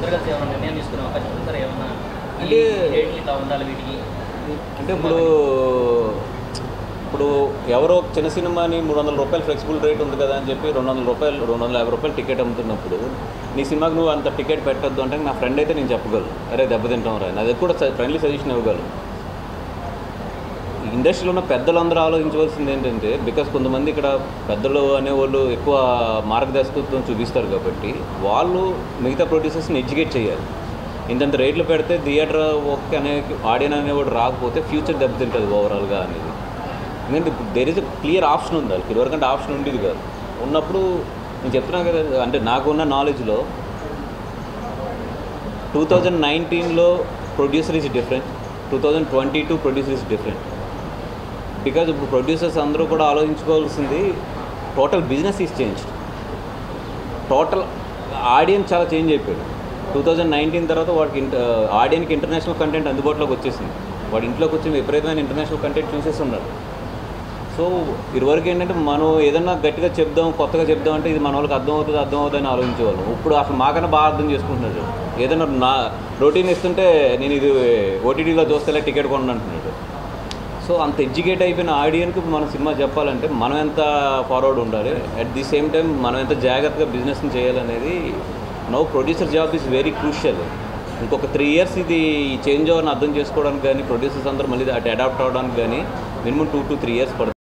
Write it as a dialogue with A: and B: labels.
A: ఇద్దరు కలిసి ఏమైనా నిర్ణయం తీసుకునే అవకాశం ఉంది సార్ ఏమన్నా ఈ
B: అంటే-
A: రేట్లు ఇట్లా ఉండాలి వీటికి
B: అంటే ఇప్పుడు ఇప్పుడు ఎవరో ఒక చిన్న సినిమాని మూడు వందల రూపాయలు ఫ్లెక్సిబుల్ రేట్ ఉంది కదా అని చెప్పి రెండు వందల రూపాయలు రెండు వందల యాభై రూపాయలు టికెట్ అమ్ముతున్నప్పుడు నీ సినిమాకి నువ్వు అంత టికెట్ పెట్టొద్దు అంటే నా ఫ్రెండ్ అయితే నేను చెప్పగలను అరే దెబ్బతింటాం రా అది కూడా ఫ్రెండ్లీ సజెషన్ ఇవ్వగలను ఇండస్ట్రీలో ఉన్న పెద్దలందరూ ఆలోచించవలసింది ఏంటంటే బికాస్ కొంతమంది ఇక్కడ పెద్దలు అనేవాళ్ళు ఎక్కువ మార్గదర్శకత్వం చూపిస్తారు కాబట్టి వాళ్ళు మిగతా ప్రొడ్యూసర్స్ని ఎడ్యుకేట్ చేయాలి ఇంతంత రేట్లు పెడితే థియేటర్ ఓకే అనే ఆడియన్ అనేవాడు రాకపోతే ఫ్యూచర్ దెబ్బతింటుంది ఓవరాల్గా అనేది ఎందుకంటే దేర్ ఇస్ క్లియర్ ఆప్షన్ ఉంది వాళ్ళకి ఇదివరకంటే ఆప్షన్ ఉండేది కాదు ఉన్నప్పుడు నేను చెప్తున్నాను కదా అంటే నాకున్న నాలెడ్జ్లో టూ థౌజండ్ నైన్టీన్లో producer is different two thousand twenty two producer is different because ఇప్పుడు ప్రొడ్యూసర్స్ అందరూ కూడా ఆలోచించుకోవాల్సింది total business is change total audience చాలా చేంజ్ అయిపోయాడు టూ థౌజండ్ నైన్టీన్ తర్వాత వాడికి ఇంట ఆడియన్కి ఇంటర్నేషనల్ కంటెంట్ అందుబాటులోకి వచ్చేసింది వాడి ఇంట్లోకి వచ్చి విపరీతమైన ఇంటర్నేషనల్ కంటెంట్ చూసేసి ఉన్నారు సో ఇరువరకు ఏంటంటే మనం ఏదన్నా గట్టిగా చెప్దాం కొత్తగా చెప్దాం అంటే ఇది మన వాళ్ళకి అర్థం అవుతుంది అర్థం అవుతుంది అని ఆలోచించేవాళ్ళం ఇప్పుడు అసలు మాకన్నా బాగా అర్థం చేసుకుంటున్నాడు ఏదైనా నా రొటీన్ ఇస్తుంటే నేను ఇది ఓటీటీలో చూస్తేలే టికెట్ కొనండి అంటున్నాడు సో అంత ఎడ్యుకేట్ అయిపోయిన ఆడియన్కి మన సినిమా చెప్పాలంటే మనం ఎంత ఫార్వర్డ్ ఉండాలి అట్ ది సేమ్ టైం మనం ఎంత జాగ్రత్తగా బిజినెస్ని చేయాలనేది no producer job is very crucial ఇంకొక త్రీ ఇయర్స్ ఇది చేంజ్ అవ్వని అర్థం చేసుకోవడానికి కానీ ప్రొడ్యూసర్స్ అందరూ మళ్ళీ అటు అడాప్ట్ అవ్వడానికి కానీ minimum two to three years పడుతుంది